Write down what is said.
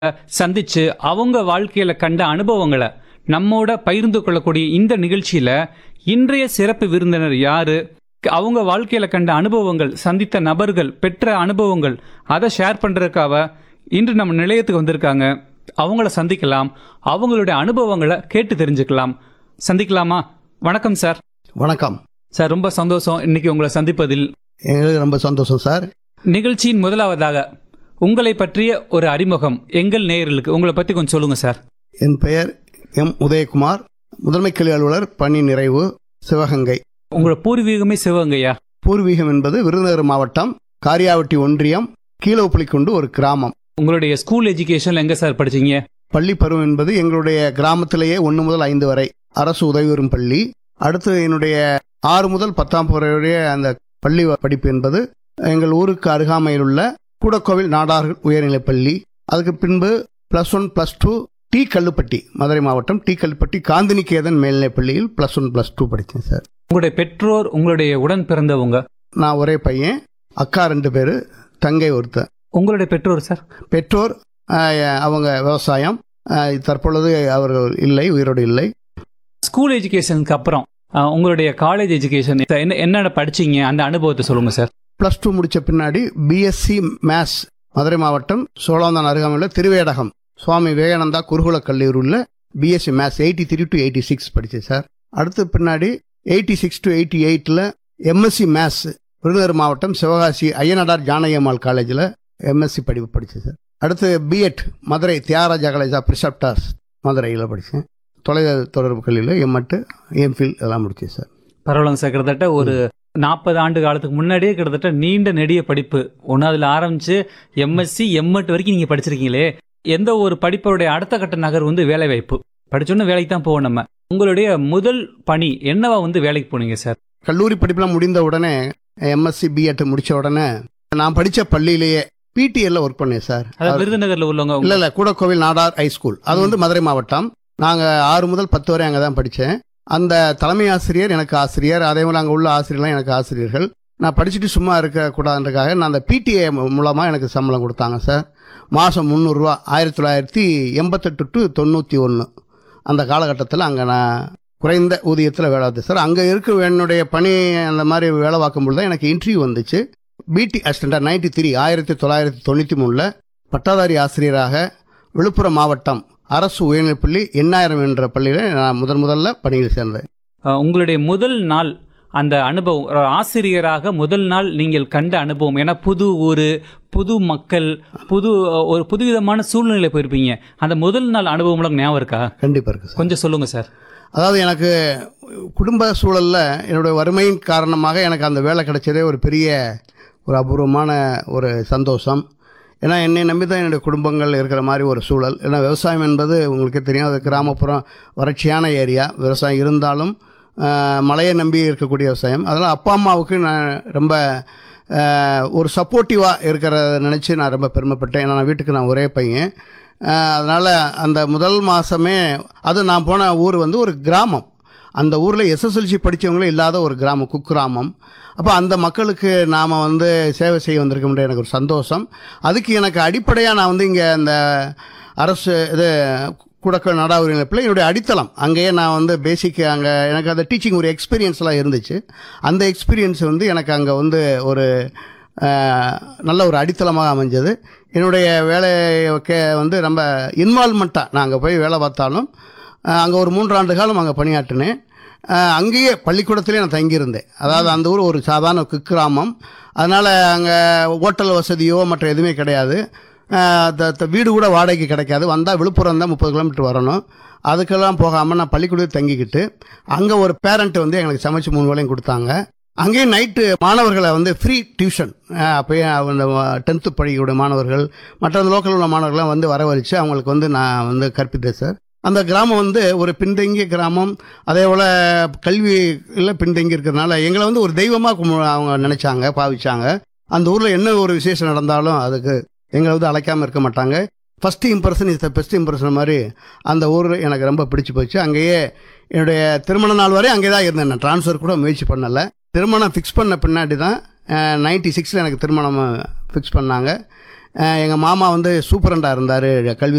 சந்திச்சு அவங்க வாழ்க்கையில கண்ட அனுபவங்களை நம்மோட பகிர்ந்து கொள்ளக்கூடிய இந்த நிகழ்ச்சியில இன்றைய சிறப்பு விருந்தினர் யாரு அவங்க வாழ்க்கையில கண்ட அனுபவங்கள் சந்தித்த நபர்கள் பெற்ற அனுபவங்கள் அதை ஷேர் பண்றதுக்காக இன்று நம்ம நிலையத்துக்கு வந்திருக்காங்க அவங்கள சந்திக்கலாம் அவங்களுடைய அனுபவங்களை கேட்டு தெரிஞ்சுக்கலாம் சந்திக்கலாமா வணக்கம் சார் வணக்கம் சார் ரொம்ப சந்தோஷம் இன்னைக்கு உங்களை சந்திப்பதில் எங்களுக்கு ரொம்ப சந்தோஷம் சார் நிகழ்ச்சியின் முதலாவதாக உங்களை பற்றிய ஒரு அறிமுகம் எங்கள் நேயர்களுக்கு உங்களை பத்தி கொஞ்சம் சொல்லுங்க சார் என் பெயர் எம் உதயகுமார் முதன்மை கல்வி அலுவலர் பணி நிறைவு சிவகங்கை உங்களோட பூர்வீகமே சிவகங்கையா பூர்வீகம் என்பது விருதுநகர் மாவட்டம் காரியாவட்டி ஒன்றியம் கீழவுப்புலிக்குண்டு ஒரு கிராமம் உங்களுடைய ஸ்கூல் எஜுகேஷன் எங்க சார் படிச்சீங்க பள்ளி பருவம் என்பது எங்களுடைய கிராமத்திலேயே ஒன்று முதல் ஐந்து வரை அரசு உதவி பெறும் பள்ளி அடுத்து என்னுடைய ஆறு முதல் பத்தாம் வரையுடைய அந்த பள்ளி படிப்பு என்பது எங்கள் ஊருக்கு அருகாமையில் உள்ள கூடக்கோவில் நாடார் உயர்நிலைப் பள்ளி அதுக்கு பின்பு plus one plus two T Kallupatti Madurai மாவட்டம் டி கல்லுப்பட்டி காந்தினிகேதன் மேல்நிலைப் பள்ளியில் ப்ளஸ் ஒன் ப்ளஸ் டூ படித்தேன் சார் உங்களுடைய பெற்றோர் உங்களுடைய உடன் பிறந்தவங்க நான் ஒரே பையன் அக்கா ரெண்டு பேர் தங்கை ஒருத்தன் உங்களுடைய பெற்றோர் சார் பெற்றோர் ஆஹ், அவங்க விவசாயம் ஆஹ், தற்பொழுது அவர்கள் இல்லை உயிரோடு இல்லை ஸ்கூல் எஜுகேஷனுக்கு அப்புறம் அஹ், உங்களுடைய காலேஜ் எஜுகேஷன் என்ன என்னென்ன படிச்சீங்க அந்த அனுபவத்தை சொல்லுங்க சார் ப்ளஸ் டூ முடிச்ச பின்னாடி பிஎஸ்சி மேத்ஸ் மதுரை மாவட்டம் சோழவந்தான் அருகாமையில் திருவேடகம் சுவாமி விவேகானந்தா குருகுல கல்லூரியில் BSc maths eighty three to eighty six படித்தேன் சார் அடுத்து பின்னாடி எயிட்டி சிக்ஸ் டு எயிட்டி எயிட்டில் எம்எஸ்சி மேத்ஸ் விருதுநகர் மாவட்டம் சிவகாசி ஐயனடார் ஜானகியம்மாள் காலேஜில் எம்எஸ்சி படிப்பு படித்தேன் சார் அடுத்து BEd Madurai Thiagaraja college of preceptors மதுரையில் படித்தேன் தொலை தொடர்பு கல்வியில் எம்எட்டு எம்ஃபில் இதெல்லாம் முடித்தேன் சார் பரவாயில்லைங்க சார் கிட்டத்தட்ட ஒரு நாற்பது ஆண்டு காலத்துக்கு முன்னாடியே கிட்டத்தட்ட நீண்ட நெடிய படிப்பு ஒன்னாவதுல ஆரம்பிச்சு எம்எஸ்சி எம்எட் வரைக்கும் நீங்க படிச்சிருக்கீங்களே எந்த ஒரு படிப்போடைய அடுத்த கட்ட நகர் வந்து வேலை வாய்ப்பு படிச்சோன்னு வேலைக்கு தான் போவோம் நம்ம உங்களுடைய முதல் பணி என்னவா வந்து வேலைக்கு போனீங்க சார் கல்லூரி படிப்புலாம் முடிந்த உடனே எம்எஸ்சி பிஎட் முடிச்ச உடனே நான் படிச்ச பள்ளியிலேயே பிடிஎல்ல ஒர்க் பண்ணேன் சார் அதாவது விருதுநகர்ல உள்ளவங்க இல்ல இல்ல கூடக்கோவில் நாடார் ஹை ஸ்கூல் அது வந்து மதுரை மாவட்டம் நாங்க ஆறு முதல் பத்து வரை அங்கே தான் படித்தேன் அந்த தலைமை ஆசிரியர் எனக்கு ஆசிரியர் அதே போல அங்கே உள்ள ஆசிரியர்லாம் எனக்கு ஆசிரியர்கள் நான் படிச்சுட்டு சும்மா இருக்கக்கூடாதுன்றக்காக நான் அந்த பிடிஏ மூலமாக எனக்கு சம்பளம் கொடுத்தாங்க சார் மாதம் முந்நூறுரூவா ஆயிரத்தி தொள்ளாயிரத்தி எண்பத்தெட்டு டு தொண்ணூற்றி ஒன்று அந்த காலகட்டத்தில் அங்கே நான் குறைந்த ஊதியத்தில் வேலை பார்த்தேன் சார் அங்கே இருக்க என்னுடைய பணி அந்த மாதிரி வேலை பார்க்கும் பொழுது தான் எனக்கு இன்டர்வியூ வந்துச்சு பிடி அசிஸ்டண்டாக நைன்டி த்ரீ ஆயிரத்தி தொள்ளாயிரத்தி தொண்ணூற்றி மூணில் பட்டாதாரி ஆசிரியராக விழுப்புரம் மாவட்டம் அரசு உயர்நிலைப் பள்ளி எண்ணாயிரம் என்ற பள்ளியில் நான் முதன் முதல்ல பணியில் சேர்ந்தேன் அஹ், உங்களுடைய முதல் நாள் அந்த அனுபவம் ஒரு ஆசிரியராக முதல் நாள் நீங்கள் கண்ட அனுபவம் ஏன்னா புது ஊர் புது மக்கள் புது ஒரு புதுவிதமான சூழ்நிலை போயிருப்பீங்க அந்த முதல் நாள் அனுபவம் உங்களுக்கு ஞாபகம் இருக்கா கண்டிப்பாக இருக்குது சார் கொஞ்சம் சொல்லுங்க சார் அதாவது எனக்கு குடும்ப சூழலில் என்னுடைய வறுமையின் காரணமாக எனக்கு அந்த வேலை கிடைச்சதே ஒரு பெரிய ஒரு அபூர்வமான ஒரு சந்தோஷம் ஏன்னா என்னை நம்பி தான் என்னுடைய குடும்பங்கள் இருக்கிற மாதிரி ஒரு சூழல் ஏன்னா விவசாயம் என்பது உங்களுக்கே தெரியும் அது கிராமப்புறம் வறட்சியான ஏரியா விவசாயம் இருந்தாலும் ஆஹ், மழையை நம்பி இருக்கக்கூடிய விவசாயம் அதனால் அப்பா அம்மாவுக்கு நான் ரொம்ப ஆஹ், ஒரு சப்போர்ட்டிவாக இருக்கிறத நினச்சி நான் ரொம்ப பெருமைப்பட்டேன் ஏன்னா நான் வீட்டுக்கு நான் ஒரே பையன் அதனால் அந்த முதல் மாதமே அது நான் போன ஊர் வந்து ஒரு கிராமம் அந்த ஊரில் எஸ்எஸ்எல்சி படித்தவங்களே இல்லாத ஒரு கிராமம் குக்கிராமம் அப்போ அந்த மக்களுக்கு நாம் வந்து சேவை செய்ய வந்திருக்க முடியாது எனக்கு ஒரு சந்தோஷம் அதுக்கு எனக்கு அடிப்படையாக நான் வந்து இங்கே அந்த அரசு இது குடக்க நாடாவுரிமைப்பில் என்னுடைய அடித்தளம் அங்கேயே நான் வந்து பேசிக் அங்கே எனக்கு அந்த டீச்சிங் ஒரு எக்ஸ்பீரியன்ஸ்லாம் இருந்துச்சு அந்த எக்ஸ்பீரியன்ஸ் வந்து எனக்கு அங்கே வந்து ஒரு அஹ், நல்ல ஒரு அடித்தளமாக அமைஞ்சது என்னுடைய வேலைக்கு வந்து ரொம்ப இன்வால்மெண்ட்டாக நான் அங்கே போய் வேலை பார்த்தாலும் அங்கே ஒரு மூன்றாண்டு காலம் அங்கே பணியாற்றினேன் அஹ், அங்கேயே பள்ளிக்கூடத்திலே நான் தங்கியிருந்தேன் அதாவது அந்த ஊர் ஒரு சாதாரண குக்கிராமம் அதனால் அங்கே ஹோட்டல் வசதியோ மற்ற எதுவுமே கிடையாது அஹ், த- த- வீடு கூட வாடகைக்கு கிடைக்காது வந்தால் விழுப்புரம் தான் முப்பது கிலோமீட்டர் வரணும் அதுக்கெல்லாம் போகாமல் நான் பள்ளிக்கூடத்தில் தங்கிக்கிட்டு அங்கே ஒரு பேரண்ட் வந்து எங்களுக்கு சமைச்சு மூணு வேளையும் கொடுத்தாங்க அங்கேயும் நைட்டு மாணவர்களை வந்து ஃப்ரீ டியூஷன் அப்போயே அந்த டென்த்து படிக்கக்கூடிய மாணவர்கள் மற்ற லோக்கல் உள்ள மாணவர்கள்லாம் வந்து வரவழைச்சு அவங்களுக்கு வந்து நான் வந்து கற்பித்தேன் சார் அந்த கிராமம் வந்து ஒரு பின்தங்கிய கிராமம் அதே போல் கல்வியில் பின்தங்கி இருக்கிறதுனால எங்களை வந்து ஒரு தெய்வமாக அவங்க நினச்சாங்க பாவிச்சாங்க அந்த ஊரில் என்ன ஒரு விசேஷம் நடந்தாலும் அதுக்கு எங்களை வந்து அழைக்காமல் இருக்க மாட்டாங்க first impression is the best impression மாதிரி அந்த ஊர் எனக்கு ரொம்ப பிடிச்சி போச்சு அங்கேயே என்னுடைய திருமண நாள் வரை அங்கே தான் இருந்தேன் நான் ட்ரான்ஸ்ஃபர் கூட முயற்சி பண்ணலை திருமணம் ஃபிக்ஸ் பண்ண பின்னாடி தான் நைன்டி சிக்ஸில் எனக்கு திருமணம் ஃபிக்ஸ் பண்ணாங்க எங்கள் மாமா வந்து சூப்பரண்டாக இருந்தார் கல்வி